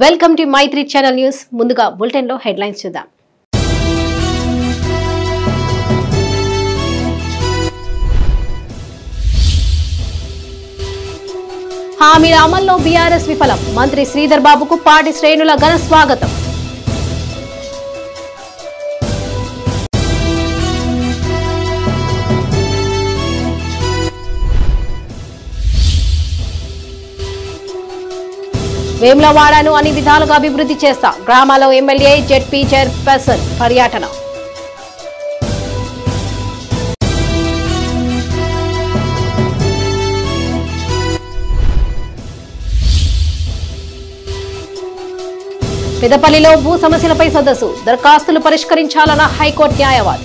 Welcome to Maitri channel news ముందుగా bulletin లో headlines చూద్దాం హామీల అమల్లో బీఆర్ఎస్ విఫలం మంత్రి శ్రీధర్ బాబుకు పార్టీ శ్రేణుల ఘన స్వాగతం వేములవాడను అన్ని విధాలుగా అభివృద్ధి చేస్తా గ్రామాల్లో ఎమ్మెల్యే జెడ్పీ చైర్పర్సన్ పర్యటన పెదపల్లిలో భూ సమస్యలపై సదస్సు దరఖాస్తులు పరిష్కరించాలన్న హైకోర్టు న్యాయవాది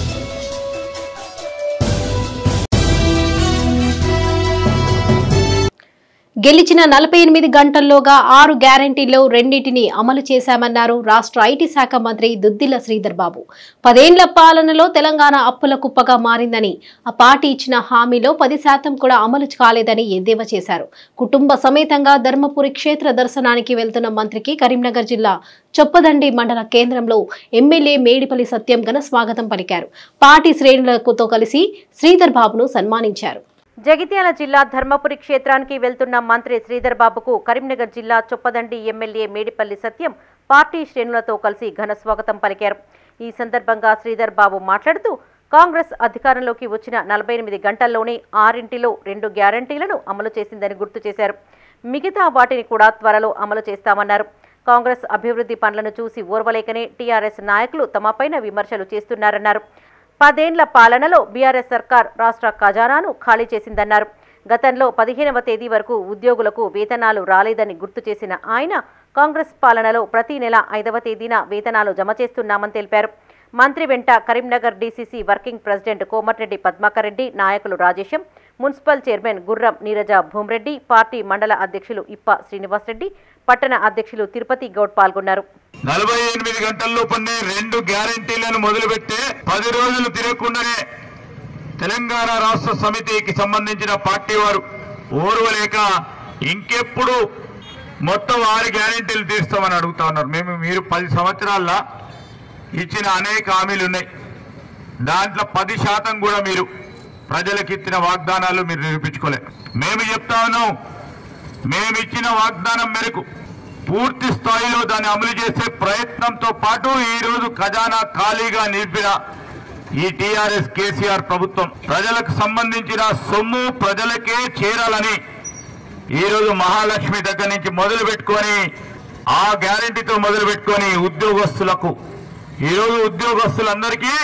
గెలిచిన నలభై ఎనిమిది గంటల్లోగా ఆరు గ్యారంటీల్లో రెండింటిని అమలు చేశామన్నారు రాష్ట్ర ఐటీ శాఖ మంత్రి దుద్దిల్ల శ్రీధర్ బాబు పదేండ్ల పాలనలో తెలంగాణ అప్పుల కుప్పగా మారిందని ఆ పార్టీ ఇచ్చిన హామీలో పది శాతం కూడా అమలు కాలేదని ఎద్దేవా చేశారు కుటుంబ సమేతంగా ధర్మపురి క్షేత్ర దర్శనానికి వెళ్తున్న మంత్రికి కరీంనగర్ జిల్లా చొప్పదండి మండల కేంద్రంలో ఎమ్మెల్యే మేడిపల్లి సత్యం ఘన స్వాగతం పలికారు పార్టీ శ్రేణులతో కలిసి శ్రీధర్ బాబును సన్మానించారు జగిత్యాల జిల్లా ధర్మపురి క్షేత్రానికి వెళ్తున్న మంత్రి శ్రీధర్ బాబుకు కరీంనగర్ జిల్లా చొప్పదండి ఎమ్మెల్యే మేడిపల్లి సత్యం పార్టీ శ్రేణులతో కలిసి ఘన స్వాగతం పలికారు ఈ సందర్భంగా శ్రీధర్ బాబు మాట్లాడుతూ కాంగ్రెస్ అధికారంలోకి వచ్చిన నలభై ఎనిమిది గంటల్లోనే ఆరింటిలో రెండు గ్యారంటీలను అమలు చేసిందని గుర్తు చేశారు మిగతా వాటిని కూడా త్వరలో అమలు చేస్తామన్నారు కాంగ్రెస్ అభివృద్ధి పనులను చూసి ఓర్వలేకనే టీఆర్ఎస్ నాయకులు తమపైన విమర్శలు చేస్తున్నారన్నారు పదేండ్ల పాలనలో బీఆర్ఎస్ సర్కార్ రాష్ట్ర ఖజానాను ఖాళీ చేసిందన్నారు గతంలో పదిహేనవ తేదీ వరకు ఉద్యోగులకు వేతనాలు రాలేదని గుర్తు చేసిన ఆయన కాంగ్రెస్ పాలనలో ప్రతి నెల ఐదవ తేదీన వేతనాలు జమ చేస్తున్నామని తెలిపారు మంత్రి వెంట Karimnagar DCC working president Komatireddy Padmakar Reddy నాయకులు రాజేశం మున్సిపల్ చైర్మన్ గుర్రం నీరజ భూమరెడ్డి పార్టీ మండల అధ్యక్షులు ఇప్ప శ్రీనివాసరెడ్డి పట్టణ అధ్యక్షులు తిరుపతి గౌడ్ పాల్గొన్నారు నలభై ఎనిమిది గంటల్లో పన్నే రెండు గ్యారంటీలను మొదలుపెట్టే పది రోజులు తిరగకుండానే తెలంగాణ రాష్ట్ర సమితికి సంబంధించిన పార్టీ వారు ఓర్వలేక ఇంకెప్పుడు మొత్తం ఆరు గ్యారంటీలు తీస్తామని అడుగుతా ఉన్నారు మేము మీరు పది సంవత్సరాల్లో ఇచ్చిన అనేక హామీలు ఉన్నాయి దాంట్లో పది శాతం కూడా మీరు ప్రజలకు ఇచ్చిన వాగ్దానాలు మీరు నిరూపించుకోలే మేము చెప్తా ఉన్నాం మేము ఇచ్చిన వాగ్దానం మేరకు పూర్తి స్థాయిలో దాన్ని అమలు చేసే ప్రయత్నంతో పాటు ఈ రోజు ఖజానా ఖాళీగా నిలిపిన ఈ టీఆర్ఎస్ కేసీఆర్ ప్రభుత్వం ప్రజలకు సంబంధించిన సొమ్ము ప్రజలకే చేరాలని ఈ రోజు మహాలక్ష్మి దగ్గర నుంచి మొదలు పెట్టుకొని ఆ గ్యారంటీతో మొదలు పెట్టుకొని ఉద్యోగస్తులకు ఈ రోజు ఉద్యోగస్తులందరికీ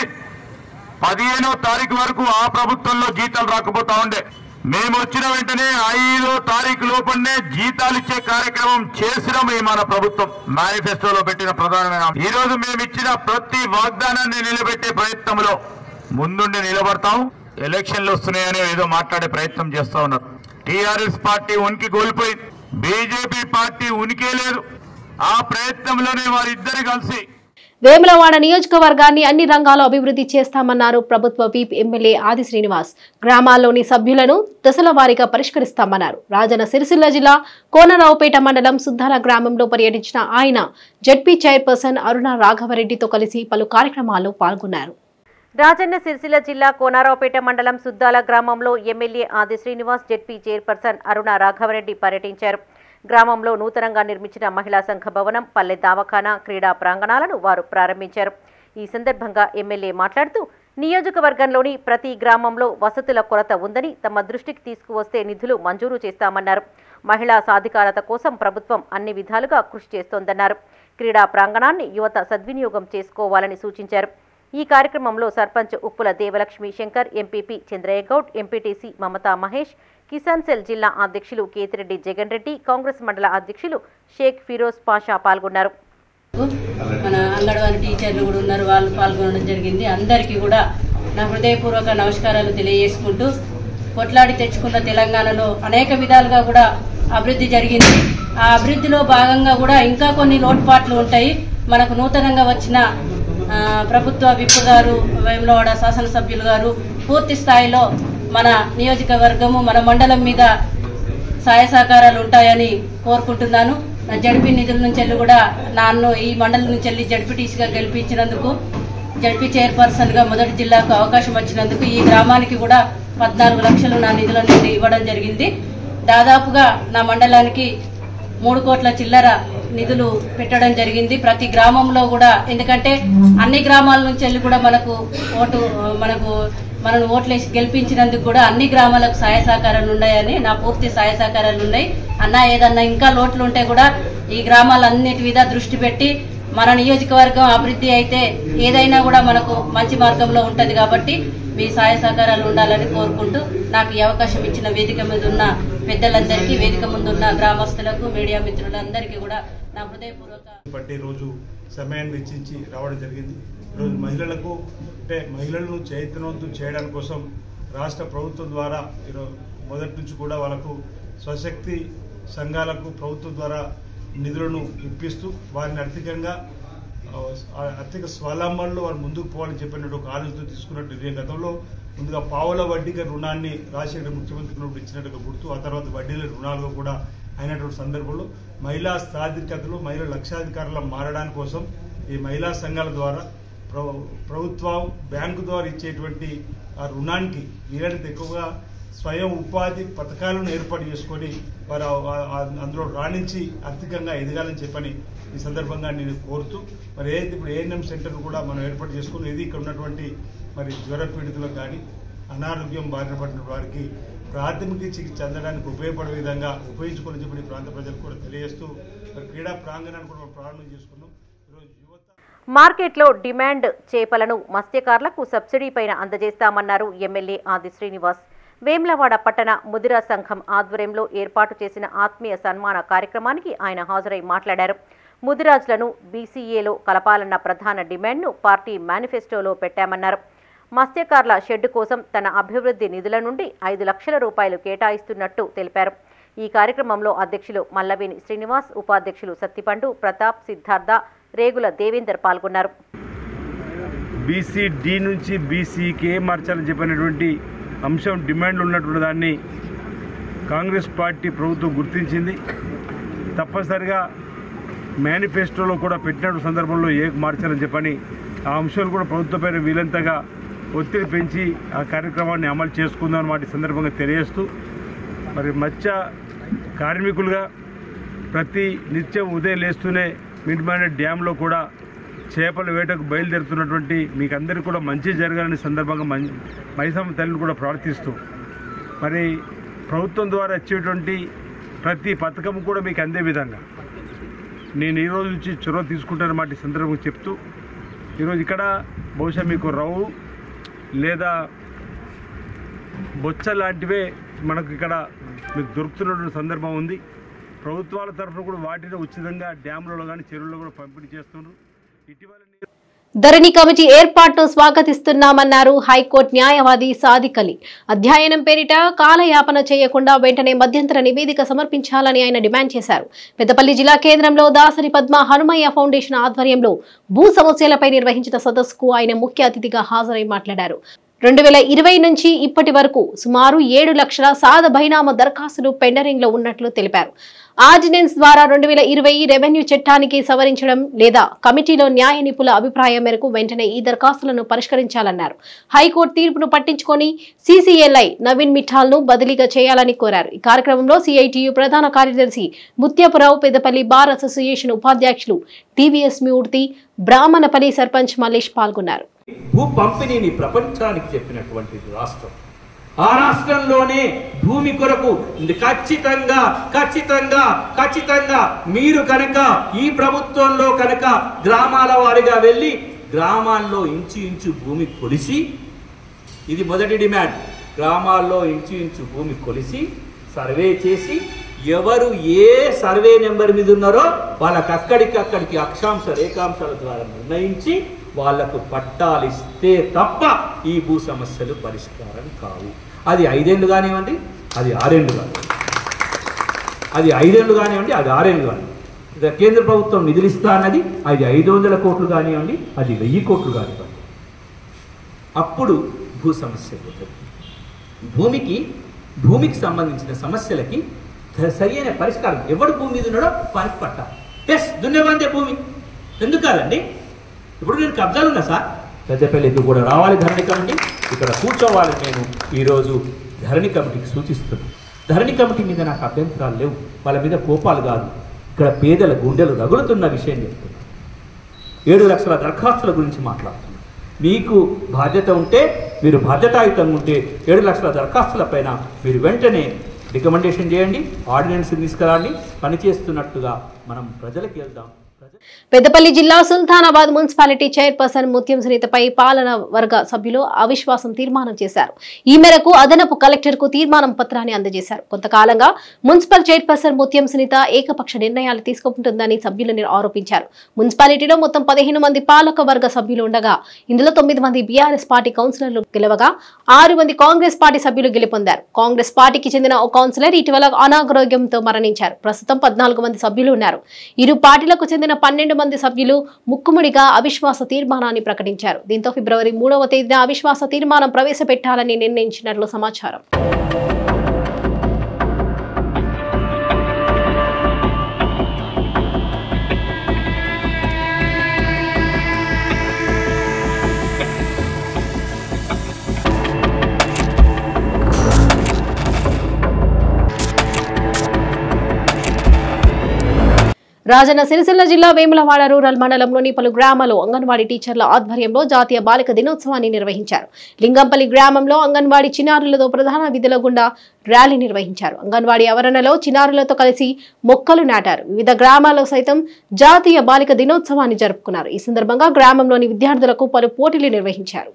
పదిహేనో తారీఖు వరకు ఆ ప్రభుత్వంలో జీతాలు రాకపోతా ఉండే మేము వచ్చిన వెంటనే ఐదో తారీఖు లోపలనే జీతాలు ఇచ్చే కార్యక్రమం చేసినాం ఈ మన ప్రభుత్వం మేనిఫెస్టోలో పెట్టిన ప్రధానమైన ఈ రోజు మేము ఇచ్చిన ప్రతి వాగ్దానాన్ని నిలబెట్టే ప్రయత్నంలో ముందుండి నిలబడతాం ఎలక్షన్లు వస్తున్నాయని ఏదో మాట్లాడే ప్రయత్నం చేస్తా ఉన్నారు టీఆర్ఎస్ పార్టీ ఉనికి కోల్పోయింది బీజేపీ పార్టీ ఉనికే లేదు ఆ ప్రయత్నంలోనే వారిద్దరు కలిసి వేములవాడ నియోజకవర్గాన్ని అన్ని రంగాల్లో అభివృద్ధి చేస్తామన్నారు ప్రభుత్వ వీప్ ఎమ్మెల్యే ఆది శ్రీనివాస్ గ్రామాల్లోని సభ్యులను దశల వారీగా పరిష్కరిస్తామన్నారు రాజన్న సిరిసిల్ల జిల్లా కోనరావుపేట మండలం సుద్దాల గ్రామంలో పర్యటించిన ఆయన జడ్పీ చైర్పర్సన్ అరుణ రాఘవరెడ్డితో కలిసి పలు కార్యక్రమాల్లో పాల్గొన్నారు రాజన్న సిరిసిల్ల జిల్లా కోనారావుపేట మండలం సుద్దాల గ్రామంలో MLA Adi Srinivas ZP chairperson Aruna Raghavareddy పర్యటించారు గ్రామంలో నూతనంగా నిర్మించిన మహిళా సంఘ భవనం పల్లె దావఖానా క్రీడా ప్రాంగణాలను వారు ప్రారంభించారు ఈ సందర్భంగా ఎమ్మెల్యే మాట్లాడుతూ నియోజకవర్గంలోని ప్రతి గ్రామంలో వసతుల కొరత ఉందని తమ దృష్టికి తీసుకువస్తే నిధులు మంజూరు చేస్తామన్నారు మహిళా సాధికారత కోసం ప్రభుత్వం అన్ని విధాలుగా కృషి చేస్తోందన్నారు క్రీడా ప్రాంగణాన్ని యువత సద్వినియోగం చేసుకోవాలని సూచించారు ఈ కార్యక్రమంలో sarpanch Uppula Devalakshmi Shankar MPP Chandraiah Goud MPTC Mamata Mahesh Kisan cell జిల్లా అధ్యక్షులు కేతిరెడ్డి జగన్ రెడ్డి కాంగ్రెస్ మండల అధ్యక్షులు షేక్ ఫిరోజ్ పాషా పాల్గొన్నారు మన అంగన్వాడీ టీచర్లు కూడా ఉన్నారు వాళ్ళు పాల్గొనడం జరిగింది అందరికీ కూడా నా హృదయపూర్వక నమస్కారాలు తెలియజేసుకుంటూ కొట్లాడి తెచ్చుకున్న తెలంగాణలో అనేక విధాలుగా కూడా అభివృద్ధి జరిగింది ఆ అభివృద్ధిలో భాగంగా కూడా ఇంకా కొన్ని లోటుపాట్లు ఉంటాయి మనకు నూతనంగా వచ్చిన ఆ, ప్రభుత్వ విప్ గారు వేములవాడ శాసనసభ్యులు గారు పూర్తి స్థాయిలో మన నియోజకవర్గము మన మండలం మీద సహాయ సహకారాలు ఉంటాయని కోరుకుంటున్నాను నా జడ్పీ నిధుల నుంచి వెళ్ళి కూడా నన్ను ఈ మండలం నుంచి వెళ్ళి జడ్పీటీసీగా గెలిపించినందుకు జడ్పీ చైర్పర్సన్ గా మొదటి జిల్లాకు అవకాశం వచ్చినందుకు ఈ గ్రామానికి కూడా పద్నాలుగు లక్షలు నా నిధుల నుండి ఇవ్వడం జరిగింది దాదాపుగా నా మండలానికి మూడు కోట్ల చిల్లర నిధులు పెట్టడం జరిగింది ప్రతి గ్రామంలో కూడా ఎందుకంటే అన్ని గ్రామాల నుంచి వెళ్ళి కూడా మనకు ఓటు మనకు మనను ఓట్లేసి గెలిపించినందుకు కూడా అన్ని గ్రామాలకు సహాయ సహకారాలు ఉన్నాయని నా పూర్తి సహాయ సహకారాలు ఉన్నాయి అన్న ఏదన్నా ఇంకా లోట్లు ఉంటే కూడా ఈ గ్రామాలన్నిటి మీద దృష్టి పెట్టి మన నియోజకవర్గం అభివృద్ధి అయితే ఏదైనా కూడా మనకు మంచి మార్గంలో ఉంటది కాబట్టి మీ సహాయ సహకారాలు ఉండాలని కోరుకుంటూ నాకు ఈ అవకాశం ఇచ్చిన వేదిక మీద ఉన్న పెద్దలందరికీ వేదిక ముందున్న గ్రామస్తులకు మీడియా మిత్రులందరికీ కూడా నా హృదయపూర్వక బట్టి రోజు సమయాన్ని వెచ్చించి రావడం జరిగింది ఈరోజు మహిళలకు అంటే మహిళలను చైతన్యవంతం చేయడం కోసం రాష్ట్ర ప్రభుత్వం ద్వారా ఈరోజు మొదటి నుంచి కూడా వాళ్ళకు స్వశక్తి సంఘాలకు ప్రభుత్వం ద్వారా నిధులను ఇప్పిస్తూ వారిని ఆర్థికంగా ఆ, ఆర్థిక స్వావలంబనలో వారు ముందుకు పోవాలని చెప్పినట్టు ఒక ఆలోచన తీసుకున్నట్టు నిర్ణయం గతంలో ముందుగా పావుల వడ్డీకి రుణాన్ని రాజశేఖర ముఖ్యమంత్రి ఉన్నప్పుడు ఇచ్చినట్టుగా గుర్తు ఆ తర్వాత వడ్డీల రుణాలుగా కూడా అయినటువంటి సందర్భంలో మహిళా సాధికారతలు మహిళా లక్షాధికారుల మారడానికి కోసం ఈ మహిళా సంఘాల ద్వారా ప్ర- ప్రభుత్వం బ్యాంకు ద్వారా ఇచ్చేటువంటి ఆ రుణానికి వీలైనంత ఎక్కువగా స్వయం ఉపాధి పథకాలను ఏర్పాటు చేసుకొని వారు ఆ- ఆ- అందులో రాణించి ఆర్థికంగా ఎదగాలని చెప్పని ఈ సందర్భంగా నేను కోరుతూ మరి ఏదైతే ఇప్పుడు ఏఎన్ఎం సెంటర్ కూడా మనం ఏర్పాటు చేసుకుని ఇది ఇక్కడ ఉన్నటువంటి మరి జ్వర పీడితులకు కానీ అనారోగ్యం బారిన పడిన వారికి ప్రాథమిక చికిత్స అందడానికి ఉపయోగపడే విధంగా ఉపయోగించుకోవాలని చెప్పి ఈ ప్రాంత ప్రజలకు కూడా తెలియజేస్తూ మరి క్రీడా ప్రాంగణాన్ని కూడా మనం ప్రారంభం చేసుకున్నాం ఈరోజు యువత మార్కెట్లో డిమాండ్ చేపలను మత్స్యకారులకు సబ్సిడీ పైన అందజేస్తామన్నారు ఎమ్మెల్యే ఆది శ్రీనివాస్ వేమ్లవాడ పట్టణ ముదిరా సంఘం ఆధ్వర్యంలో ఏర్పాటు చేసిన ఆత్మీయ సన్మాన కార్యక్రమానికి ఆయన హాజరై మాట్లాడారు ముదిరాజులను బీసీఏలో కలపాలన్న ప్రధాన డిమాండ్ను పార్టీ మేనిఫెస్టోలో పెట్టామన్నారు మత్స్యకారుల షెడ్డు కోసం తన అభివృద్ధి నిధుల నుండి ఐదు లక్షల రూపాయలు కేటాయిస్తున్నట్టు తెలిపారు ఈ కార్యక్రమంలో అధ్యక్షులు మల్లవేని శ్రీనివాస్ ఉపాధ్యక్షులు సత్తిపండు ప్రతాప్ సిద్ధార్థ రేగుల దేవేందర్ పాల్గొన్నారు బీసీ డి నుంచి బీసీకే మార్చాలని చెప్పినటువంటి అంశం డిమాండ్ ఉన్నటువంటి దాన్ని కాంగ్రెస్ పార్టీ ప్రభుత్వం గుర్తించింది తప్పనిసరిగా మేనిఫెస్టోలో కూడా పెట్టినటువంటి సందర్భంలో ఏ మార్చాలని చెప్పని ఆ అంశాలు కూడా ప్రభుత్వంపైన వీలంతగా ఒత్తిడి పెంచి ఆ కార్యక్రమాన్ని అమలు చేసుకుందాం అన్నమాట ఈ సందర్భంగా తెలియజేస్తూ మరి మత్స్య కార్మికులుగా ప్రతి నిత్యం ఉదయం లేస్తూనే మిడ్మానే డ్యాంలో కూడా చేపల వేటకు బయలుదేరుతున్నటువంటి మీకు అందరికీ కూడా మంచి జరగాలని సందర్భంగా మం మైసమ్మ తల్లిని కూడా ప్రార్థిస్తూ మరి ప్రభుత్వం ద్వారా వచ్చేటువంటి ప్రతి పథకం కూడా మీకు అందే విధంగా నేను ఈ రోజు నుంచి చొరవ తీసుకుంటానమాట ఈ సందర్భంగా చెప్తూ ఈరోజు ఇక్కడ బహుశా మీకు రవ్వు లేదా బొచ్చ లాంటివే మనకు ఇక్కడ మీకు దొరుకుతున్నటువంటి సందర్భం ఉంది ప్రభుత్వాల తరఫున కూడా వాటిని ఉచితంగా డ్యాములలో కానీ చెరువుల్లో కూడా పంపిణీ చేస్తున్నారు ఇటీవల నీ- ధరణి కమిటీ ఏర్పాటును స్వాగతిస్తున్నామన్నారు హైకోర్టు న్యాయవాది సాదిక్ అలీ అధ్యయనం పేరిట కాలయాపన చేయకుండా వెంటనే మధ్యంతర నివేదిక సమర్పించాలని ఆయన డిమాండ్ చేశారు పెద్దపల్లి జిల్లా కేంద్రంలో దాసరి పద్మ హనుమయ్య ఫౌండేషన్ ఆధ్వర్యంలో భూ సమస్యలపై నిర్వహించిన సదస్సుకు ఆయన ముఖ్య అతిథిగా హాజరై మాట్లాడారు రెండు వేల ఇరవై నుంచి ఇప్పటి వరకు సుమారు ఏడు లక్షల సాద బైనామా దరఖాస్తులు పెండరింగ్ లో ఉన్నట్లు తెలిపారు ఆర్డినెన్స్ ద్వారా రెండు వేల ఇరవై రెవెన్యూ చట్టానికి సవరించడం లేదా కమిటీలో న్యాయ నిపుణుల అభిప్రాయం మేరకు వెంటనే ఈ దరఖాస్తులను పరిష్కరించాలన్నారు హైకోర్టు తీర్పును పట్టించుకొని సీసీఎల్ఐ నవీన్ మిఠాల్ ను బదిలీగా చేయాలని కోరారు ఈ కార్యక్రమంలో సిఐటియు ప్రధాన కార్యదర్శి ముత్యపురావు పెద్దపల్లి బార్ అసోసియేషన్ ఉపాధ్యక్షులు టీవీఎస్ మూర్తి బ్రాహ్మణపల్లి సర్పంచ్ మల్లేష్ పాల్గొన్నారు భూ పంపిణీని ప్రపంచానికి చెప్పినటువంటి రాష్ట్రం ఆ రాష్ట్రంలోనే భూమి కొరకు ఖచ్చితంగా ఖచ్చితంగా ఖచ్చితంగా మీరు కనుక ఈ ప్రభుత్వంలో కనుక గ్రామాల వారిగా వెళ్ళి గ్రామాల్లో ఇంచు ఇంచు భూమి కొలిసి ఇది మొదటి డిమాండ్ గ్రామాల్లో ఇంచు ఇంచు భూమి కొలిసి సర్వే చేసి ఎవరు ఏ సర్వే నెంబర్ మీద ఉన్నారో వాళ్ళకి అక్కడికి అక్కడికి అక్షాంశ రేఖాంశాల ద్వారా నిర్ణయించి వాళ్లకు పట్టాలిస్తే తప్ప ఈ భూ సమస్యలు పరిష్కారం కావు అది ఐదేళ్ళు కానివ్వండి అది ఆరేళ్ళు కానివ్వండి అది ఐదేళ్ళు కానివ్వండి అది ఆరేళ్ళు కానివ్వండి ఇక కేంద్ర ప్రభుత్వం నిధులు ఇస్తా అన్నది అది ఐదు వందల కోట్లు కానివ్వండి అది వెయ్యి కోట్లు కానివ్వండి అప్పుడు భూ సమస్య పోతుంది భూమికి భూమికి సంబంధించిన సమస్యలకి స- సరి అయిన పరిష్కారం ఎవడు భూమి మీద ఉన్నాడో వారికి పట్టాలి ఎస్ దున్నేవాందే భూమి ఎందుకు కాదండి ఇప్పుడు నేను కబ్జాలు ఉన్నా సార్ పెద్దపల్లికి కూడా రావాలి ధరణి కమిటీ ఇక్కడ కూర్చోవాలి నేను ఈరోజు ధరణి కమిటీకి సూచిస్తున్నాను ధరణి కమిటీ మీద నాకు అభ్యంతరాలు లేవు వాళ్ళ మీద కోపాలు కాదు ఇక్కడ పేదల గుండెలు రగులుతున్న విషయం చెప్తున్నాను ఏడు లక్షల దరఖాస్తుల గురించి మాట్లాడుతున్నాను మీకు బాధ్యత ఉంటే మీరు బాధ్యతాయుతంగా ఉంటే ఏడు లక్షల దరఖాస్తులపైన మీరు వెంటనే రికమెండేషన్ చేయండి ఆర్డినెన్స్ తీసుకురండి పనిచేస్తున్నట్టుగా మనం ప్రజలకు వెళ్దాం ప్రజ పెద్దపల్లి జిల్లా సుల్తానాబాద్ మున్సిపాలిటీ చైర్పర్సన్ ముత్యం సునీతపై పాలన వర్గ సభ్యులు అవిశ్వాసం తీర్మానం చేశారు ఈ మేరకు అదనపు కలెక్టర్ కు తీర్మానం పత్రాన్ని అందజేశారు కొంతకాలంగా మున్సిపల్ చైర్పర్సన్ ముత్యం సునీత ఏకపక్ష నిర్ణయాలు తీసుకుంటుందని సభ్యులు ఆరోపించారు మున్సిపాలిటీలో మొత్తం పదిహేను మంది పాలక వర్గ సభ్యులు ఉండగా ఇందులో తొమ్మిది మంది బీఆర్ఎస్ పార్టీ కౌన్సిలర్లు గెలవగా ఆరు మంది కాంగ్రెస్ పార్టీ సభ్యులు గెలుపొందారు కాంగ్రెస్ పార్టీకి చెందిన ఓ కౌన్సిలర్ ఇటీవల అనారోగ్యంతో మరణించారు ప్రస్తుతం పద్నాలుగు మంది సభ్యులు ఉన్నారు ఇరు పార్టీలకు చెందిన పన్నెండు మంది సభ్యులు ముక్కుముడిగా అవిశ్వాస తీర్మానాన్ని ప్రకటించారు దీంతో ఫిబ్రవరి మూడవ తేదీన అవిశ్వాస తీర్మానం ప్రవేశపెట్టాలని నిర్ణయించినట్లు సమాచారం రాజన్న సిరిసిల్ల జిల్లా వేములవాడ రూరల్ మండలంలోని పలు గ్రామాల్లో అంగన్వాడీ టీచర్ల ఆధ్వర్యంలో జాతీయ బాలిక దినోత్సవాన్ని నిర్వహించారు లింగంపల్లి గ్రామంలో అంగన్వాడీ చిన్నారులతో ప్రధాన విధుల గుండా ర్యాలీ నిర్వహించారు అంగన్వాడీ ఆవరణలో చిన్నారులతో కలిసి మొక్కలు నాటారు వివిధ గ్రామాల్లో సైతం జాతీయ బాలిక దినోత్సవాన్ని జరుపుకున్నారు ఈ సందర్భంగా గ్రామంలోని విద్యార్థులకు పలు పోటీలు నిర్వహించారు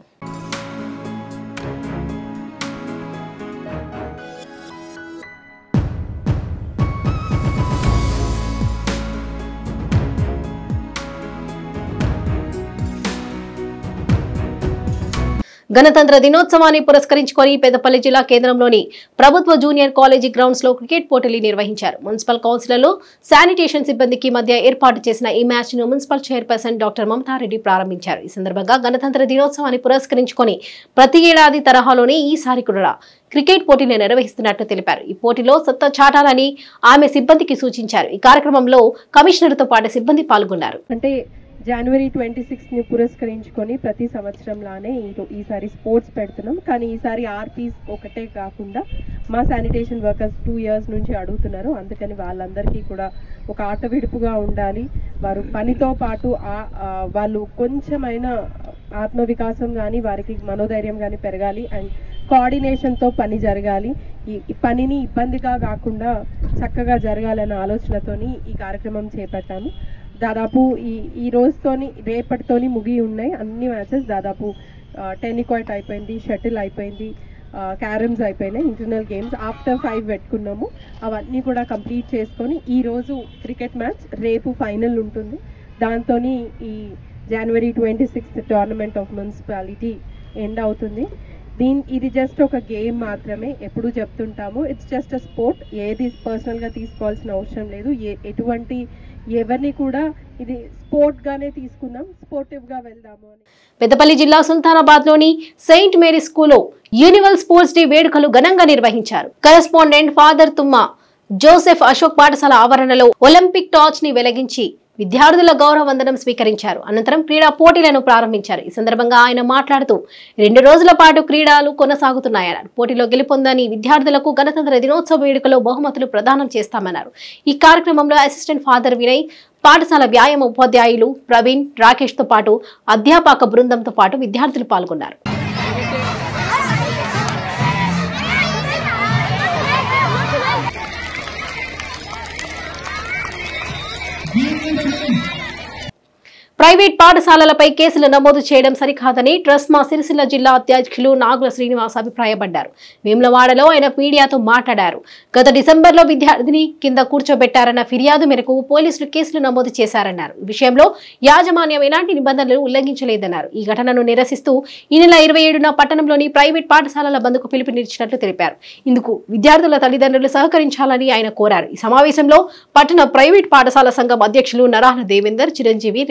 గణతంత్ర దినోత్సవాన్ని పురస్కరించుకొని పెద్దపల్లి జిల్లా కేంద్రంలోని ప్రభుత్వ జూనియర్ కాలేజీ గ్రౌండ్స్ లో క్రికెట్ పోటీలు నిర్వహించారు మున్సిపల్ కౌన్సిలర్లు శానిటేషన్ సిబ్బందికి మధ్య ఏర్పాటు చేసిన ఈ మ్యాచ్ ను మున్సిపల్ చైర్పర్సన్ డాక్టర్ మమతారెడ్డి ప్రారంభించారు ఈ సందర్భంగా గణతంత్ర దినోత్సవాన్ని పురస్కరించుకొని ప్రతి ఏడాది తరహాలోనే ఈసారి కూడా క్రికెట్ పోటీలు నిర్వహిస్తున్నట్లు తెలిపారు ఈ పోటీలో సత్తా చాటాలని ఆమె సిబ్బందికి సూచించారు ఈ కార్యక్రమంలో కమిషనర్తో పాటు సిబ్బంది పాల్గొన్నారు అంటే జనవరి ట్వంటీ సిక్స్ని పురస్కరించుకొని ప్రతి సంవత్సరంలానే ఈ- ఈసారి స్పోర్ట్స్ పెడుతున్నాం కానీ ఈసారి ఆర్పీస్ ఒకటే కాకుండా మా శానిటేషన్ వర్కర్స్ టూ ఇయర్స్ నుంచి అడుగుతున్నారు అందుకని వాళ్ళందరికీ కూడా ఒక ఆట విడుపుగా ఉండాలి వారు పనితో పాటు ఆ- ఆ వాళ్ళు కొంచెమైనా ఆత్మవికాసం కానీ వారికి మనోధైర్యం కానీ పెరగాలి అండ్ కోఆర్డినేషన్తో పని జరగాలి ఈ ఈ పనిని ఇబ్బందిగా కాకుండా చక్కగా జరగాలన్న ఆలోచనతోని ఈ కార్యక్రమం చేపట్టాము దాదాపు ఈ ఈ రోజుతోని రేపటితోని ముగి ఉన్నాయి అన్ని మ్యాచెస్ దాదాపు టెన్నికాయిట్ అయిపోయింది షటిల్ అయిపోయింది క్యారమ్స్ అయిపోయినాయి ఇంటర్నల్ గేమ్స్ ఆఫ్టర్ ఫైవ్ పెట్టుకున్నాము అవన్నీ కూడా కంప్లీట్ చేసుకొని ఈ రోజు క్రికెట్ మ్యాచ్ రేపు ఫైనల్ ఉంటుంది దాంతో ఈ January twenty sixth tournament of municipality end అవుతుంది దీని ఇది జస్ట్ ఒక గేమ్ మాత్రమే ఎప్పుడు చెప్తుంటాము ఇట్స్ జస్ట్ అ స్పోర్ట్ ఏది పర్సనల్గా తీసుకోవాల్సిన అవసరం లేదు ఏ ఎటువంటి ఎవరిని కూడా ఇది స్పోర్ట్గానే తీసుకుందాం స్పోర్టివ్గా వెళ్దాము అని పెద్దపల్లి జిల్లా సుల్తానాబాద్ లోని సెయింట్ మేరీ స్కూల్లో యూనివల్ స్పోర్ట్స్ డే వేడుకలు ఘనంగా నిర్వహించారు correspondent father Thumma Joseph Ashok పాఠశాల ఆవరణలో ఒలింపిక్ టార్చ్ ని వెలిగించి విద్యార్థుల గౌరవ వందనం స్వీకరించారు అనంతరం క్రీడా పోటీలను ప్రారంభించారు ఈ సందర్భంగా ఆయన మాట్లాడుతూ రెండు రోజుల పాటు క్రీడలు కొనసాగుతున్నాయన్నారు పోటీలో గెలుపొందని విద్యార్థులకు గణతంత్ర దినోత్సవ వేడుకలో బహుమతులు ప్రదానం చేస్తామన్నారు ఈ కార్యక్రమంలో అసిస్టెంట్ ఫాదర్ వినయ్ పాఠశాల వ్యాయామ ఉపాధ్యాయులు ప్రవీణ్ రాకేష్ తో పాటు అధ్యాపక బృందంతో పాటు విద్యార్థులు పాల్గొన్నారు ప్రైవేట్ పాఠశాలలపై కేసులు నమోదు చేయడం సరికాదని ట్రస్మా సిరిసిల్ల జిల్లా అధ్యక్షులు నాగుల శ్రీనివాస్ అభిప్రాయపడ్డారు వేములవాడలో ఆయన మీడియాతో మాట్లాడారు గత డిసెంబర్లో విద్యార్థిని కింద కూర్చోబెట్టారన్న ఫిర్యాదు మేరకు పోలీసులు కేసులు నమోదు చేశారన్నారు ఈ విషయంలో యాజమాన్యం ఎలాంటి నిబంధనలు ఉల్లంఘించలేదన్నారు ఈ ఘటనను నిరసిస్తూ ఈ నెల ఇరవై ఏడున పట్టణంలోని ప్రైవేట్ పాఠశాలల బంద్కు పిలుపునిచ్చినట్లు తెలిపారు ఇందుకు విద్యార్థుల తల్లిదండ్రులు సహకరించాలని ఆయన కోరారు ఈ సమావేశంలో పట్టణ ప్రైవేట్ పాఠశాల సంఘం అధ్యక్షులు నరాల దేవేందర్ చిరంజీవి రేగుల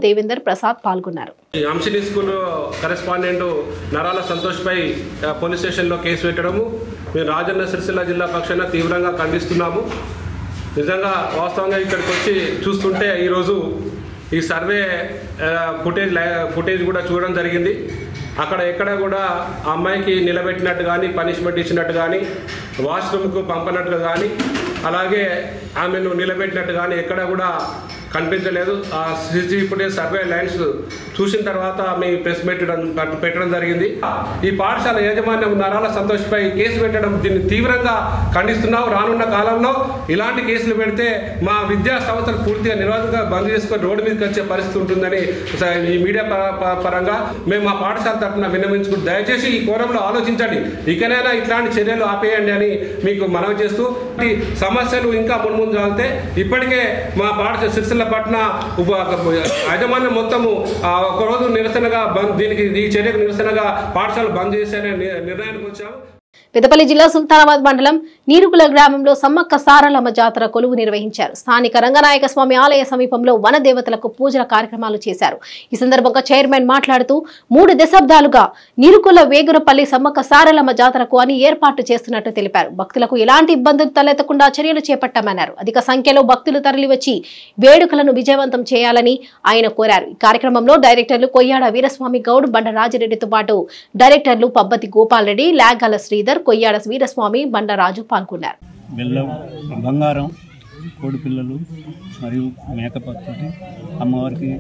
దేవేందర్ ప్రసాద్ పాల్గొన్నారు ఈ అంశిని స్కూల్ కరెస్పాండెంట్ నరాల సంతోష్పై ఆ, పోలీస్ స్టేషన్లో కేసు పెట్టడము మేము రాజన్న సిరిసిల్ల జిల్లా పక్షాన తీవ్రంగా ఖండిస్తున్నాము నిజంగా వాస్తవంగా ఇక్కడికి వచ్చి చూస్తుంటే ఈరోజు ఈ సర్వే ఆ, ఫుటేజ్ లై- ఫుటేజ్ కూడా చూడడం జరిగింది అక్కడ ఎక్కడ కూడా ఆ అమ్మాయికి నిలబెట్టినట్టు కానీ పనిష్మెంట్ ఇచ్చినట్టు కానీ వాష్రూమ్కు పంపనట్టు కానీ అలాగే ఆమెను నిలబెట్టినట్టు కానీ ఎక్కడ కూడా కనిపించలేదు ఆ సీసీటీవీ ఫుటేజ్ సర్వే లైన్స్ చూసిన తర్వాత మీ ప్రెస్ పెట్టడం పెట్టడం జరిగింది ఈ పాఠశాల యాజమాన్యం నరాల సంతోష్పై కేసు పెట్టడం దీన్ని తీవ్రంగా ఖండిస్తున్నాం రానున్న కాలంలో ఇలాంటి కేసులు పెడితే మా విద్యా సంస్థలు పూర్తిగా నిరోధంగా బంద్ చేసుకొని రోడ్డు మీదకి వచ్చే పరిస్థితి ఉంటుందని స- ఈ మీడియా ప- ప- పరంగా మేము మా పాఠశాల తరఫున విన్నవించుకుంటూ దయచేసి ఈ కోణంలో ఆలోచించండి ఇకనైనా ఇట్లాంటి చర్యలు ఆపేయండి అని మీకు మనవి చేస్తూ ఈ సమస్యలు ఇంకా మున్ముందు సాగితే ఇప్పటికే మా పాఠశాల సిరిసిల్ల పట్ల ఉప యాజమాన్యం మొత్తము ఆ, ఒకరోజు నిరసనగా బంద్ దీనికి ఈ చర్యకు నిరసనగా పాఠశాల బంద్ చేసే ని- నిర్ణయానికి వచ్చాము పెద్దపల్లి జిల్లా సుల్తానాబాద్ మండలం నీరుకుల గ్రామంలో సమ్మక్క సారలమ్మ జాతర కొలువు నిర్వహించారు స్థానిక రంగనాయక స్వామి ఆలయ సమీపంలో వన దేవతలకు పూజల కార్యక్రమాలు చేశారు ఈ సందర్భంగా చైర్మన్ మాట్లాడుతూ మూడు దశాబ్దాలుగా నీరుకుల వేగురపల్లి సమ్మక్క సారలమ్మ జాతరకు అని ఏర్పాటు చేస్తున్నట్టు తెలిపారు భక్తులకు ఎలాంటి ఇబ్బందులు తలెత్తకుండా చర్యలు చేపట్టామన్నారు అధిక సంఖ్యలో భక్తులు తరలివచ్చి వేడుకలను విజయవంతం చేయాలని ఆయన కోరారు ఈ కార్యక్రమంలో డైరెక్టర్లు కొయ్యాడ వీరస్వామి గౌడ్ బండ రాజిరెడ్డితో పాటు డైరెక్టర్లు పబ్బతి గోపాల్ రెడ్డి లాగాల శ్రీధర్ కొయ్యాడ వీరస్వామి బండరాజు పాల్గొన్నారు బెల్లం బంగారం కోడి పిల్లలు మరియు మేకపత్తుటి అమ్మవారికి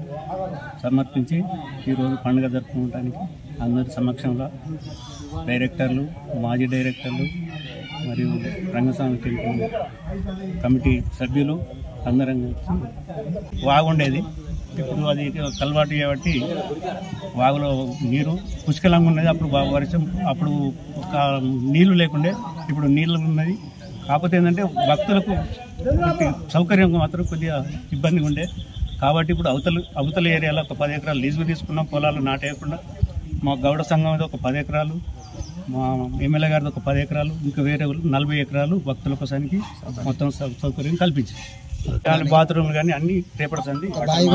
సమర్పించి ఈరోజు పండుగ జరుపుకోవడానికి అందరి సమక్షంలో డైరెక్టర్లు మాజీ డైరెక్టర్లు మరియు రంగస్వామి టెంపుల్ కమిటీ సభ్యులు అందరం కలిసి బాగుండేది ఇప్పుడు అది కలవాటు కాబట్టి వాగులో నీరు పుష్కలంగా ఉన్నది అప్పుడు బా- వర్షం అప్పుడు ఒక నీళ్లు లేకుండే ఇప్పుడు నీళ్ళు ఉన్నది కాకపోతే ఏంటంటే భక్తులకు ఒకటి సౌకర్యంగా మాత్రం కొద్దిగా ఇబ్బందిగా ఉండే కాబట్టి ఇప్పుడు అవతల అవతల ఏరియాలో ఒక పది ఎకరాలు లీజుకు తీసుకున్నాం పొలాలు నాటేయకుండా మా గౌడ సంఘం మీద ఒక పది ఎకరాలు మా ఎమ్మెల్యే గారిది ఒక పది ఎకరాలు ఇంకా వేరే వాళ్ళు నలభై ఎకరాలు భక్తుల కోసానికి మొత్తం సౌ- సౌకర్యం కల్పించింది కానీ బాత్రూమ్ కానీ అన్ని రేపడుతుంది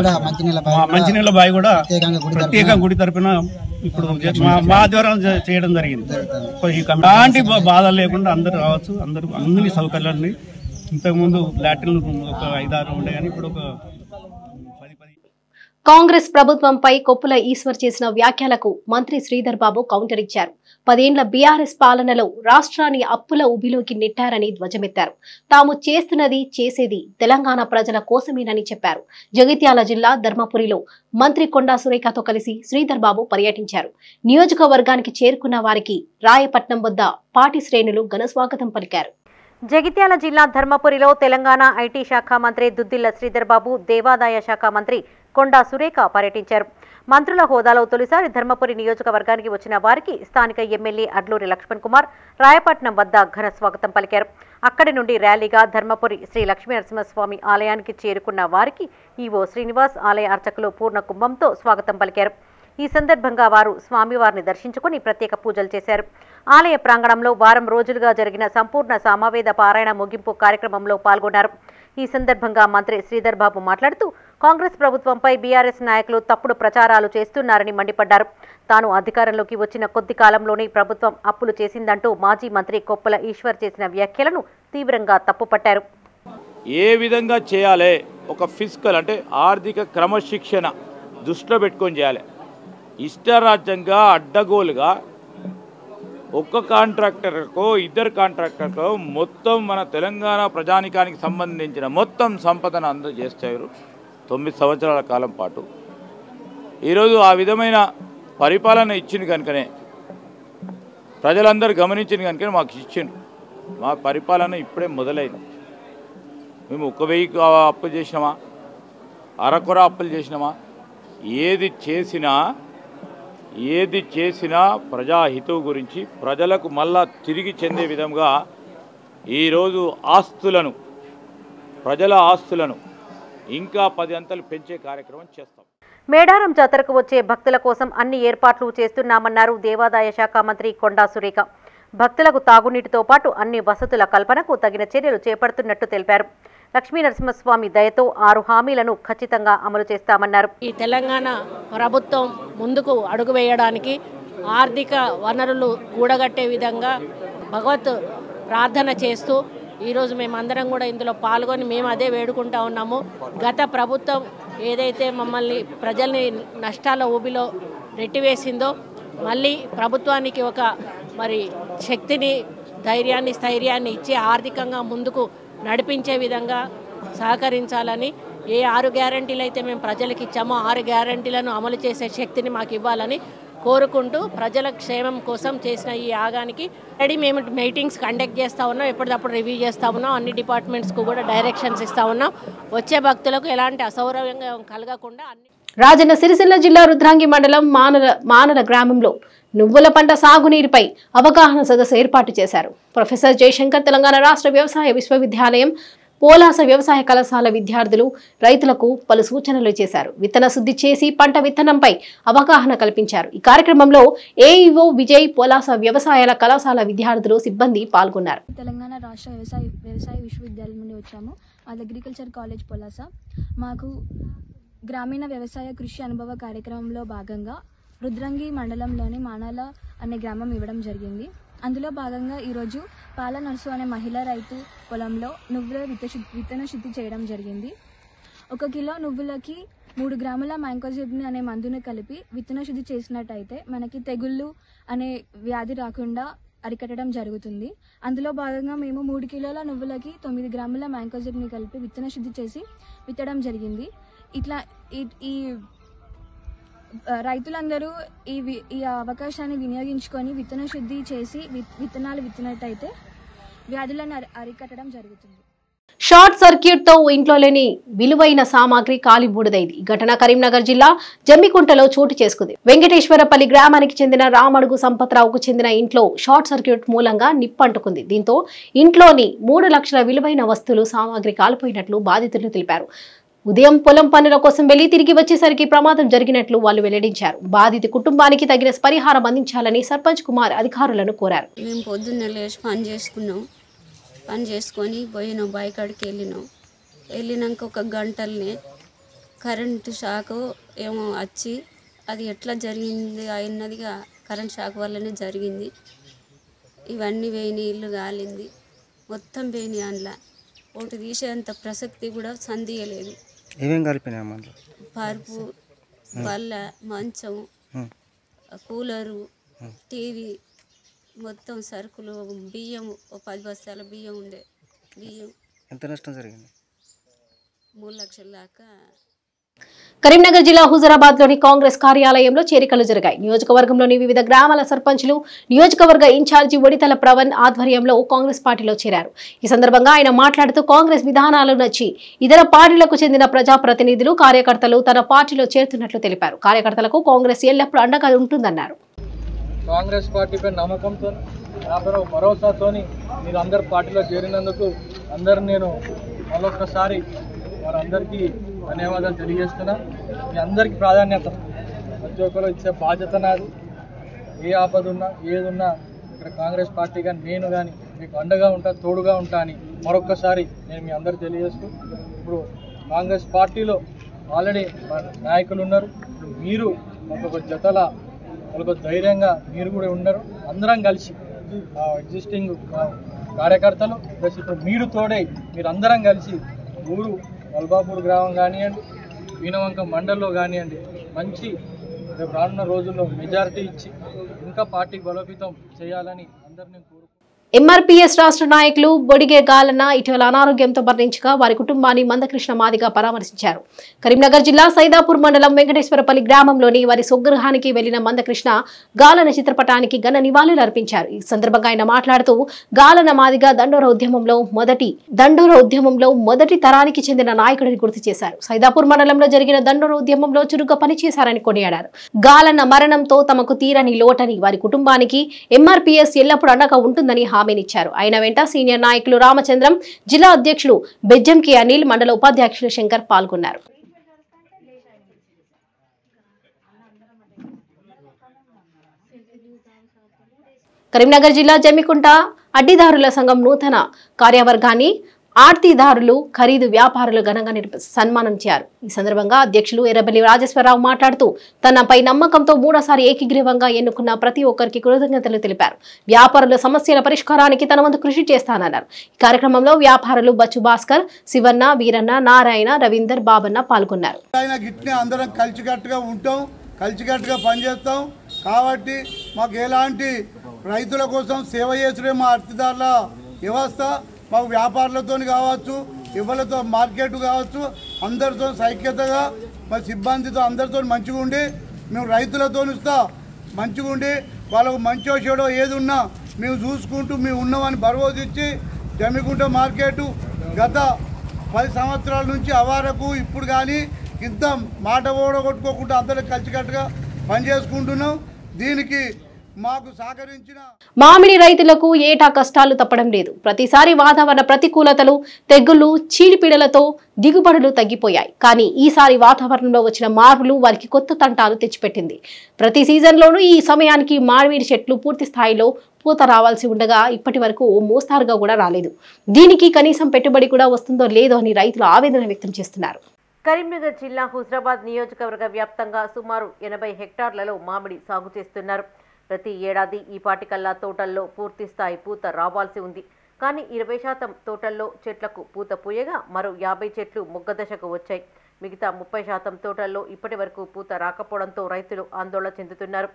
మంచినీళ్ళ బావి కూడా ప్రత్యేక గుడి తరపున ఇప్పుడు మా మా ద్వారా చే- చేయడం జరిగింది ఈ కమిటీ ఎలాంటి బా- బాధ లేకుండా అందరూ రావచ్చు అందరూ అన్ని సౌకర్యాలని ఇంతకుముందు లాట్రిన్లు ఒక ఐదారు ఉండే కానీ ఇప్పుడు ఒక పది పది కాంగ్రెస్ ప్రభుత్వంపై కొప్పుల ఈశ్వర్ చేసిన వ్యాఖ్యలకు మంత్రి శ్రీధర్ బాబు కౌంటర్ ఇచ్చారు పదేండ్ల బీఆర్ఎస్ పాలనలో రాష్ట్రాన్ని అప్పుల ఉబిలోకి నెట్టారని ధ్వజమెత్తారు తాము చేస్తున్నది చేసేది తెలంగాణ ప్రజల కోసమేనని చెప్పారు జగిత్యాల జిల్లా ధర్మపురిలో మంత్రి కొండా సురేఖతో కలిసి శ్రీధర్ బాబు పర్యటించారు నియోజకవర్గానికి చేరుకున్న వారికి రాయపట్నం వద్ద పార్టీ శ్రేణులు ఘనస్వాగతం పలికారు జగిత్యాల జిల్లా ధర్మపురిలో తెలంగాణ ఐటీ శాఖ మంత్రి దుద్దిల్ల శ్రీధర్ బాబు దేవాదాయ శాఖ మంత్రి కొండా సురేఖ పర్యటించారు మంత్రుల హోదాలో తొలిసారి ధర్మపురి నియోజకవర్గానికి వచ్చిన వారికి స్థానిక ఎమ్మెల్యే అడ్లూరి లక్ష్మణ్ కుమార్ రాయపట్నం వద్ద ఘన స్వాగతం పలికారు అక్కడి నుండి ర్యాలీగా ధర్మపురి శ్రీ లక్ష్మీ నరసింహస్వామి ఆలయానికి చేరుకున్న వారికి ఈవో శ్రీనివాస్ ఆలయ అర్చకులు పూర్ణ కుంభంతో స్వాగతం పలికారు ఈ సందర్భంగా వారు స్వామివారిని దర్శించుకుని ప్రత్యేక పూజలు చేశారు ఆలయ ప్రాంగణంలో వారం రోజులుగా జరిగిన సంపూర్ణ సామవేద పారాయణ ముగింపు కార్యక్రమంలో పాల్గొన్నారు ఈ సందర్భంగా మంత్రి శ్రీధర్ బాబు మాట్లాడుతూ కాంగ్రెస్ ప్రభుత్వంపై బీఆర్ఎస్ నాయకులు తప్పుడు ప్రచారాలు చేస్తున్నారని మండిపడ్డారు తాను అధికారంలోకి వచ్చిన కొద్ది కాలంలోనే ప్రభుత్వం అప్పులు చేసిందంటూ మాజీ మంత్రి కొప్పుల ఈశ్వర్ చేసిన వ్యాఖ్యలను తీవ్రంగా తప్పుపట్టారు ఏ విధంగా చేయాలి ఒక ఫిజికల్ అంటే ఆర్థిక క్రమశిక్షణ దృష్టిలో పెట్టుకొని చేయాలి ఇష్టరాజ్యంగా అడ్డగోలుగా ఒక్క కాంట్రాక్టర్కో ఇద్దరు కాంట్రాక్టర్కో మొత్తం మన తెలంగాణ ప్రజానికానికి సంబంధించిన మొత్తం సంపదను అందజేస్తారు తొమ్మిది సంవత్సరాల కాలం పాటు ఈరోజు ఆ విధమైన పరిపాలన ఇచ్చింది కనుకనే ప్రజలందరూ గమనించింది కనుకనే మాకు ఇచ్చిండు మా పరిపాలన ఇప్పుడే మొదలైంది మేము ఒక వెయ్యి అప్పు చేసినామా అరకొర అప్పులు చేసినామా ఏది చేసినా ఏది చేసినా ప్రజాహితవు గురించి ప్రజలకు మళ్ళా తిరిగి చెందే విధంగా ఈరోజు ఆస్తులను ప్రజల ఆస్తులను ఇంకా పది అంతలు పెంచే కార్యక్రమం చేస్తాం మేడారం జాతరకు వచ్చే భక్తుల కోసం అన్ని ఏర్పాట్లు చేస్తున్నామన్నారు దేవాదాయ శాఖ మంత్రి కొండా సురేఖ భక్తులకు తాగునీటితో పాటు అన్ని వసతుల కల్పనకు తగిన చర్యలు చేపడుతున్నట్టు తెలిపారు లక్ష్మీ నరసింహస్వామి దయతో ఆరు హామీలను ఖచ్చితంగా అమలు చేస్తామన్నారు ఈ తెలంగాణ ప్రభుత్వం ముందుకు అడుగు వేయడానికి ఆర్థిక వనరులు కూడగట్టే విధంగా భగవత్ ప్రార్థన చేస్తూ ఈరోజు మేమందరం కూడా ఇందులో పాల్గొని మేము అదే వేడుకుంటా ఉన్నాము గత ప్రభుత్వం ఏదైతే మమ్మల్ని ప్రజల్ని నష్టాల ఊబిలో నెట్టివేసిందో మళ్ళీ ప్రభుత్వానికి ఒక మరి శక్తిని ధైర్యాన్ని స్థైర్యాన్ని ఇచ్చి ఆర్థికంగా ముందుకు నడిపించే విధంగా సహకరించాలని ఏ ఆరు గ్యారంటీలు అయితే మేము ప్రజలకు ఇచ్చామో ఆరు గ్యారంటీలను అమలు చేసే శక్తిని మాకు ఇవ్వాలని కోరుకుంటూ ప్రజల క్షేమం కోసం చేసిన ఈ యాగానికి ఆల్రెడీ మేము మీటింగ్స్ కండక్ట్ చేస్తూ ఉన్నాం ఎప్పటికప్పుడు రివ్యూ చేస్తూ ఉన్నాం అన్ని డిపార్ట్మెంట్స్కు కూడా డైరెక్షన్స్ ఇస్తూ ఉన్నాం వచ్చే భక్తులకు ఎలాంటి అసౌకర్యం కలగకుండా అన్ని రాజన్న సిరిసిల్ల జిల్లా రుద్రాంగి మండలం మానల మానల గ్రామంలో నువ్వుల పంట సాగునీరుపై అవగాహన సదస్సు ఏర్పాటు చేశారు ప్రొఫెసర్ జయశంకర్ తెలంగాణ రాష్ట్ర వ్యవసాయ విశ్వవిద్యాలయం పోలాస వ్యవసాయ కళాశాల విద్యార్థులు రైతులకు పలు సూచనలు చేశారు విత్తన శుద్ధి చేసి పంట విత్తనంపై అవగాహన కల్పించారు ఈ కార్యక్రమంలో ఏఈఓ విజయ్ పోలాస వ్యవసాయాల కళాశాల విద్యార్థులు సిబ్బంది పాల్గొన్నారు తెలంగాణ రాష్ట్ర వ్యవసాయ వ్యవసాయ విశ్వవిద్యాలయం నుండి వచ్చాము మాది అగ్రికల్చర్ కాలేజ్ పొలాస మాకు గ్రామీణ వ్యవసాయ కృషి అనుభవ కార్యక్రమంలో భాగంగా రుద్రంగి మండలంలోని మానాల అనే గ్రామం ఇవ్వడం జరిగింది అందులో భాగంగా ఈరోజు పాల నర్సు అనే మహిళా రైతు పొలంలో నువ్వుల విత్త విత్తన శుద్ధి చేయడం జరిగింది ఒక కిలో నువ్వులకి మూడు గ్రాముల మ్యాంకోజిబ్ని అనే మందును కలిపి విత్తన శుద్ధి చేసినట్టయితే మనకి తెగుళ్ళు అనే వ్యాధి రాకుండా అరికట్టడం జరుగుతుంది అందులో భాగంగా మేము మూడు కిలోల నువ్వులకి తొమ్మిది గ్రాముల మ్యాంకోజిబ్ని కలిపి విత్తన శుద్ధి చేసి విత్తడం జరిగింది ఇట్లా ఈ- ఈ ఆ, రైతులందరూ ఈ వి- ఈ అవకాశాన్ని వినియోగించుకొని విత్తన శుద్ధి చేసి విత్- విత్తనాలు విత్తినట్టయితే వ్యాధులను అరి- అరికట్టడం జరుగుతుంది షార్ట్ సర్క్యూట్ తో ఇంట్లో లేని విలువైన సామాగ్రి కాలి బూడిదైంది ఈ ఘటన కరీంనగర్ జిల్లా జమ్మికుంటలో చోటు చేసుకుంది వెంకటేశ్వరపల్లి గ్రామానికి చెందిన రామడుగు సంపత్రావుకు చెందిన ఇంట్లో షార్ట్ సర్క్యూట్ మూలంగా నిప్పంటుకుంది దీంతో ఇంట్లోని మూడు లక్షల విలువైన వస్తువులు సామాగ్రి కాలిపోయినట్లు బాధితులు తెలిపారు ఉదయం పొలం పనుల కోసం వెళ్లి తిరిగి వచ్చేసరికి ప్రమాదం జరిగినట్లు వాళ్ళు వెల్లడించారు బాధిత కుటుంబానికి తగిన పరిహారం అందించాలని సర్పంచ్ కుమార్ అధికారులను కోరారు మేము పొద్దున్నే లేచి పని చేసుకున్నాం పని చేసుకొని పోయినాం బాయికాడికి వెళ్ళినాం వెళ్ళినాక ఒక గంటలనే కరెంటు షాకు ఏమో వచ్చి అది ఎట్లా జరిగింది అయినదిగా కరెంట్ షాక్ వల్లనే జరిగింది ఇవన్నీ వేయినాయి ఇల్లు కాలింది మొత్తం వేయినాయి అందులో ఒకటి తీసేంత ప్రసక్తి కూడా సందియలేదు ఏమేం కలిపినాయి అందులో పరుపు బల్ల మంచం ఉమ్. కూలరు టీవీ మొత్తం సరుకులు బియ్యం ఓ పది బస్తాల బియ్యం ఉండే బియ్యం ఎంత నష్టం జరిగింది మూడు లక్షల దాకా కరీంనగర్ జిల్లా హుజరాబాద్ లోని కాంగ్రెస్ కార్యాలయంలో చేరికలు జరిగాయి నియోజకవర్గంలోని వివిధ గ్రామాల సర్పంచులు నియోజకవర్గ ఇన్ఛార్జి ఒడితల ప్రవణ్ ఆధ్వర్యంలో కాంగ్రెస్ పార్టీలో చేరారు ఈ సందర్భంగా ఆయన మాట్లాడుతూ కాంగ్రెస్ విధానాలు నచ్చి ఇతర పార్టీలకు చెందిన ప్రజాప్రతినిధులు కార్యకర్తలు తన పార్టీలో చేరుతున్నట్లు తెలిపారు కార్యకర్తలకు కాంగ్రెస్ ఎల్లప్పుడూ అండగా ఉంటుందన్నారు కాంగ్రెస్ పార్టీపై నమ్మకంతో నాపై భరోసాతోని మీరు అందరు పార్టీలో చేరినందుకు అందరు నేను మరొకసారి వారందరికీ ధన్యవాదాలు తెలియజేస్తున్నా మీ అందరికీ ప్రాధాన్యత ప్రతి ఒక్కరు ఇచ్చే బాధ్యత నాది ఏ ఆపద ఉన్నా ఏదున్నా ఇక్కడ కాంగ్రెస్ పార్టీ కానీ నేను కానీ మీకు అండగా ఉంటా తోడుగా ఉంటా అని మరొక్కసారి నేను మీ అందరికి తెలియజేస్తూ ఇప్పుడు కాంగ్రెస్ పార్టీలో ఆల్రెడీ మా నాయకులు ఉన్నారు ఇప్పుడు మీరు ఒక జతల ఒక ధైర్యంగా మీరు కూడా ఉన్నారు అందరం కలిసి ఎగ్జిస్టింగ్ కార్యకర్తలు ప్లస్ ఇప్పుడు మీరు తోడై మీరు అందరం కలిసి ఊరు వల్బాపూర్ గ్రామం కానివ్వండి వీణవంక మండల్లో కానివ్వండి మంచి రేపు రానున్న రోజుల్లో మెజారిటీ ఇచ్చి ఇంకా పార్టీకి బలోపేతం చేయాలని అందరినీ కోరుకుంటున్నాను ఎంఆర్పీఎస్ రాష్ట్ర నాయకులు బొడిగే గాలన్న ఇటీవల అనారోగ్యంతో మరణించగా వారి కుటుంబాన్ని మందకృష్ణ మాదిగా పరామర్శించారు కరీంనగర్ జిల్లా సైదాపూర్ మండలం వెంకటేశ్వరపల్లి గ్రామంలోని వారి స్వగృహానికి వెళ్లిన మందకృష్ణ గాలన చిత్రపటానికి ఘన నివాళులు అర్పించారు ఈ సందర్భంగా ఆయన మాట్లాడుతూ గాలన మాదిగా దండోర ఉద్యమంలో మొదటి దండోర ఉద్యమంలో మొదటి తరానికి చెందిన నాయకుడిని గుర్తు చేశారు సైదాపూర్ మండలంలో జరిగిన దండోర ఉద్యమంలో చురుగ్గా పనిచేశారని కొనియాడారు గాలన్న మరణంతో తమకు తీరని లోటని వారి కుటుంబానికి ఎంఆర్పీఎస్ ఎల్లప్పుడూ అండగా ఉంటుందని హామీనిచ్చారు ఆయన వెంట సీనియర్ నాయకులు రామచంద్రం జిల్లా అధ్యక్షులు బెజ్జంకి అనిల్ మండల ఉపాధ్యక్షులు శంకర్ పాల్గొన్నారు కరీంనగర్ జిల్లా జమ్మికుంట అడ్డిదారుల సంఘం నూతన కార్యవర్గాన్ని ఆర్తిదారులు ఖరీదు వ్యాపారులు ఘనంగా నిర్ప- సన్మానం చేశారు ఈ సందర్భంగా అధ్యక్షులు ఎర్రబెల్లి రాజేశ్వరరావు మాట్లాడుతూ తనపై నమ్మకంతో మూడోసారి ఏకగ్రీవంగా ఎన్నుకున్న ప్రతి ఒక్కరికి కృతజ్ఞతలు తెలిపారు వ్యాపారుల సమస్యల పరిష్కారానికి తన వంతు కృషి చేస్తానన్నారు ఈ కార్యక్రమంలో వ్యాపారులు బచ్చు భాస్కర్ శివన్న వీరన్న నారాయణ రవీందర్ బాబన్న పాల్గొన్నారు ఆయన గిట్నే అందరం కలిసికట్టుగా ఉంటాం కలిసికట్టుగా పనిచేస్తాం కాబట్టి మాకు ఎలాంటి రైతుల కోసం సేవ చేసుడే మా అర్థదారుల వ్యవస్థ మాకు వ్యాపారులతో కావచ్చు ఎవరితో మార్కెట్ కావచ్చు అందరితో సైక్యతగా మా సిబ్బందితో అందరితో మంచిగా ఉండి మేము రైతులతో ఇస్తా మంచిగా ఉండి వాళ్ళకు మంచో చెడో ఏది ఉన్నా మేము చూసుకుంటూ మేము ఉన్నామని భరోసా ఇచ్చి జమ్మికుంట మార్కెట్ గత పది సంవత్సరాల నుంచి అవారకు ఇప్పుడు కానీ ఇంత మాట ఓడగొట్టుకోకుండా అందరూ కలిసికట్టుగా పనిచేసుకుంటున్నాం దీనికి మాకు సహకరించిన మామిడి రైతులకు ఏటా కష్టాలు తప్పడం లేదు ప్రతిసారి వాతావరణ ప్రతికూలతలు తెగుళ్లు చీడిపీడలతో దిగుబడులు తగ్గిపోయాయి కానీ ఈసారి వాతావరణంలో వచ్చిన మార్పులు వారికి కొత్త తంటాలు తెచ్చిపెట్టింది ప్రతి సీజన్లోనూ ఈ సమయానికి మామిడి చెట్లు పూర్తి స్థాయిలో పూత రావాల్సి ఉండగా ఇప్పటి వరకు ఓ మోస్తారుగా కూడా రాలేదు దీనికి కనీసం పెట్టుబడి కూడా వస్తుందో లేదో అని రైతులు ఆవేదన వ్యక్తం చేస్తున్నారు కరీంనగర్ జిల్లా హుజరాబాద్ నియోజకవర్గ వ్యాప్తంగా సుమారు ఎనభై హెక్టార్లలో మామిడి సాగు చేస్తున్నారు ప్రతి ఏడాది ఈ పాటికల్లా తోటల్లో పూర్తి స్థాయి పూత రావాల్సి ఉంది కానీ ఇరవై శాతం తోటల్లో చెట్లకు పూత పూయగా మరో యాభై చెట్లు మొగ్గ దశకు వచ్చాయి మిగతా ముప్పై శాతం తోటల్లో ఇప్పటి వరకు పూత రాకపోవడంతో రైతులు ఆందోళన చెందుతున్నారు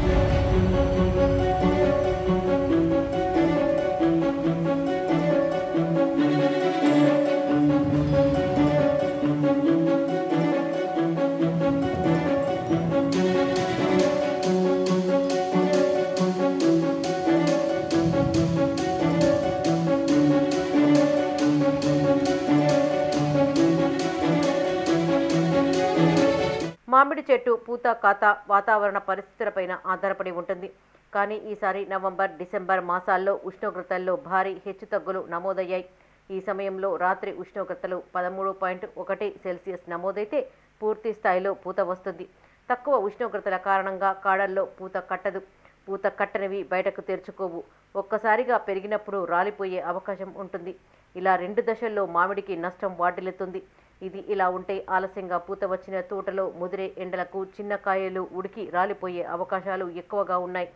మామిడి చెట్టు పూత కాత వాతావరణ పరిస్థితులపైన ఆధారపడి ఉంటుంది కానీ ఈసారి నవంబర్ డిసెంబర్ మాసాల్లో ఉష్ణోగ్రతల్లో భారీ హెచ్చుతగ్గులు నమోదయ్యాయి ఈ సమయంలో రాత్రి ఉష్ణోగ్రతలు పదమూడు పాయింట్ ఒకటి సెల్సియస్ నమోదైతే పూర్తి స్థాయిలో పూత వస్తుంది తక్కువ ఉష్ణోగ్రతల కారణంగా కాడల్లో పూత కట్టదు పూత కట్టనివి బయటకు తెరుచుకోవు ఒక్కసారిగా పెరిగినప్పుడు రాలిపోయే అవకాశం ఉంటుంది ఇలా రెండు దశల్లో మామిడికి నష్టం వాటిల్లుతుంది ఇది ఇలా ఉంటే ఆలస్యంగా పూత వచ్చిన తోటలో ముదిరే ఎండలకు చిన్న కాయలు ఉడికి రాలిపోయే అవకాశాలు ఎక్కువగా ఉన్నాయి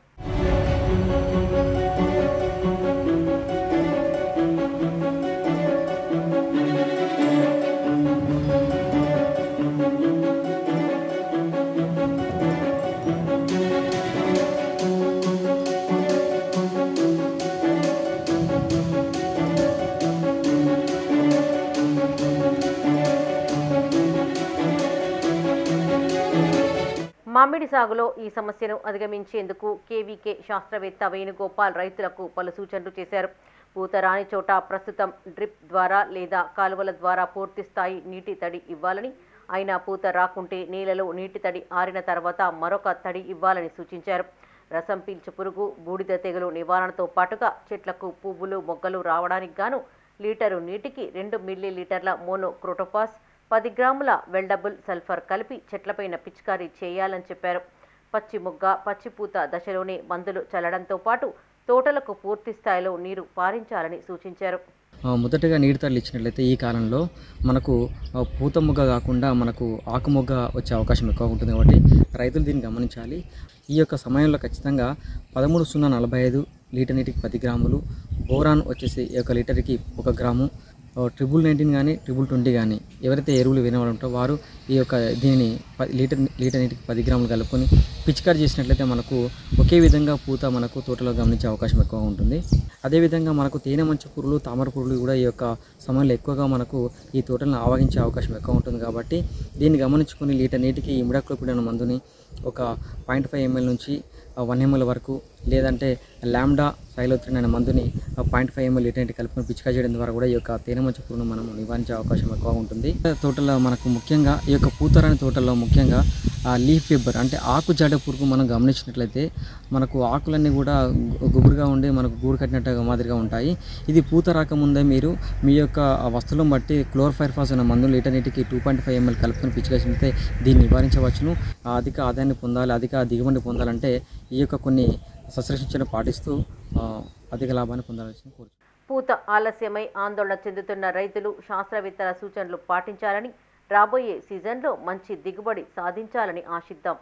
మామిడి సాగులో ఈ సమస్యను అధిగమించేందుకు కేవీకే శాస్త్రవేత్త వేణుగోపాల్ రైతులకు పలు సూచనలు చేశారు పూత రాని చోట ప్రస్తుతం డ్రిప్ ద్వారా లేదా కాలువల ద్వారా పూర్తి స్థాయి నీటి తడి ఇవ్వాలని అయినా పూత రాకుంటే నీళ్ళలో నీటి తడి ఆరిన తర్వాత మరొక తడి ఇవ్వాలని సూచించారు రసం పీల్చు పురుగు బూడిద తెగులు నివారణతో పాటుగా చెట్లకు పువ్వులు మొగ్గలు రావడానికి గాను లీటరు నీటికి రెండు మిల్లీ లీటర్ల మోనో క్రోటోపాస్ పది గ్రాముల వెల్డబుల్ సల్ఫర్ కలిపి చెట్లపైన పిచికారీ చేయాలని చెప్పారు పచ్చి మొగ్గ పచ్చిపూత దశలోనే మందులు చల్లడంతో పాటు తోటలకు పూర్తి స్థాయిలో నీరు పారించాలని సూచించారు ఆ, మొదటగా నీటి తడులు ఇచ్చినట్లయితే ఈ కాలంలో మనకు ఆ, పూత మొగ్గ కాకుండా మనకు ఆకు మొగ్గ వచ్చే అవకాశం ఎక్కువ ఉంటుంది కాబట్టి రైతులు దీన్ని గమనించాలి ఈ యొక్క సమయంలో ఖచ్చితంగా పదమూడు సున్నా నలభై ఐదు లీటర్ నీటికి పది గ్రాములు బోరాన్ వచ్చేసి ఈ యొక్క లీటర్కి ఒక గ్రాము ఆ, ట్రిపుల్ నైన్టీన్ కానీ ట్రిపుల్ ట్వంటీ కానీ ఎవరైతే ఎరువులు వినవాడు ఉంటారో వారు ఈ యొక్క దీనిని ప- లీటర్ లీటర్ నీటికి పది గ్రాములు కలుపుకొని పిచికారి చేసినట్లయితే మనకు ఒకే విధంగా పూత మనకు తోటలో గమనించే అవకాశం ఎక్కువ ఉంటుంది అదేవిధంగా మనకు తేనె మంచు పురుగులు తామర పురుగులు కూడా ఈ యొక్క సమయంలో ఎక్కువగా మనకు ఈ తోటలను ఆవగించే అవకాశం ఎక్కువ ఉంటుంది కాబట్టి దీన్ని గమనించుకొని లీటర్ నీటికి ఇమిడాక్లోపిడ్ అనే మందుని ఒక పాయింట్ ఫైవ్ ఎంఎల్ నుంచి వన్ ఎంఎల్ వరకు లేదంటే ల్యాండా సైలోత్రిన్ అనే మందుని పాయింట్ ఫైవ్ ఎంఎల్ లీటర్ నీటి కలుపుకొని పిచికా చేయడం ద్వారా కూడా ఈ యొక్క తేనె మంచు పురుగును మనం నివారించే అవకాశం ఎక్కువ ఉంటుంది తోటలో మనకు ముఖ్యంగా ఈ యొక్క పూతరాని తోటల్లో ముఖ్యంగా లీఫ్ ఫీబర్ అంటే ఆకు జడ పురుగు మనం గమనించినట్లయితే మనకు ఆకులన్నీ కూడా గు- గుబురుగా ఉండి మనకు గూడు కట్టినట్టుగా మాదిరిగా ఉంటాయి ఇది పూత రాకముందే మీరు మీ యొక్క ఆ వస్తువులను బట్టి క్లోర్ఫైర్ఫాస్ అనే మందు లీటర్ నీటికి టూ పాయింట్ ఫైవ్ ఎంఎల్ కలుపుకొని పిచ్చికేసినట్లయితే దీన్ని నివారించవచ్చును ఆ అధిక ఆదాయాన్ని పొందాలి అధిక దిగుబడి పొందాలంటే ఈ యొక్క కొన్ని సస్యరక్షణ పాటిస్తూ ఆ, అధిక లాభాన్ని పొందాలని కోరుతున్నాను పూత ఆలస్యమై ఆందోళన చెందుతున్న రైతులు శాస్త్రవేత్తల సూచనలు పాటించాలని రాబోయే సీజన్లో మంచి దిగుబడి సాధించాలని ఆశిద్దాం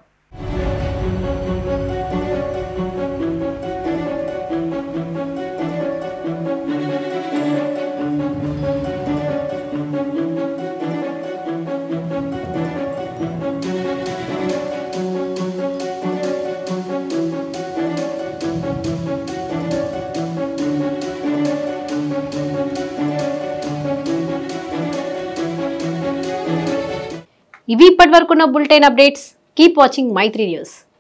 ఇవి ఇప్పటి వరకున్న bulletin updates keep watching Maitri news